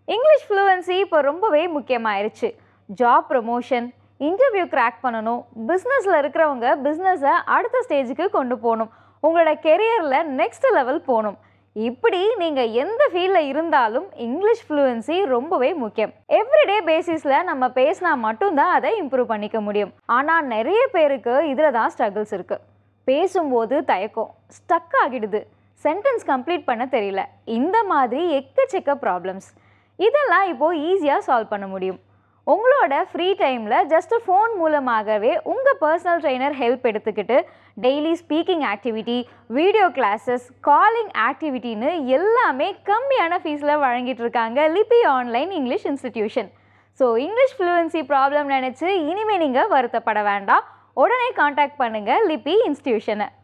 English fluency இப்போ ரொம்பவே முக்கியமாயிருச்சு ஜாப் ப்ரொமோஷன் இன்டர்வியூ கிராக் பண்ணணும் பிஸ்னஸில் இருக்கிறவங்க பிஸ்னஸை அடுத்த ஸ்டேஜுக்கு கொண்டு போகணும் உங்களோட கெரியரில் நெக்ஸ்ட் லெவல் போகணும் இப்படி நீங்கள் எந்த ஃபீல்டில் இருந்தாலும் இங்கிலீஷ் ஃப்ளூவன்சி ரொம்பவே முக்கியம் எவ்ரிடே பேசிஸில் நம்ம பேசினா மட்டும்தான் அதை இம்ப்ரூவ் பண்ணிக்க முடியும் ஆனால் நிறைய பேருக்கு இதில் தான் ஸ்ட்ரகிள்ஸ் இருக்குது பேசும்போது தயக்கம் ஸ்டக் ஆகிடுது சென்டென்ஸ் கம்ப்ளீட் பண்ண தெரியல இந்த மாதிரி எக்கச்சக்க ப்ராப்ளம்ஸ் இதெல்லாம் இப்போது ஈஸியாக சால்வ் பண்ண முடியும் உங்களோட ஃப்ரீ டைமில் ஜஸ்ட் ஃபோன் மூலமாகவே உங்கள் பர்சனல் ட்ரெயினர் ஹெல்ப் எடுத்துக்கிட்டு daily speaking activity video classes calling ஆக்டிவிட்டின்னு எல்லாமே கம்மியான ஃபீஸில் வழங்கிட்டு இருக்காங்க லிபி online English institution so English fluency problem நினச்சி இனிமேல் நீங்கள் வருத்தப்பட வேண்டாம் உடனே காண்டாக்ட் பண்ணுங்கள் லிபி இன்ஸ்டிடியூஷனை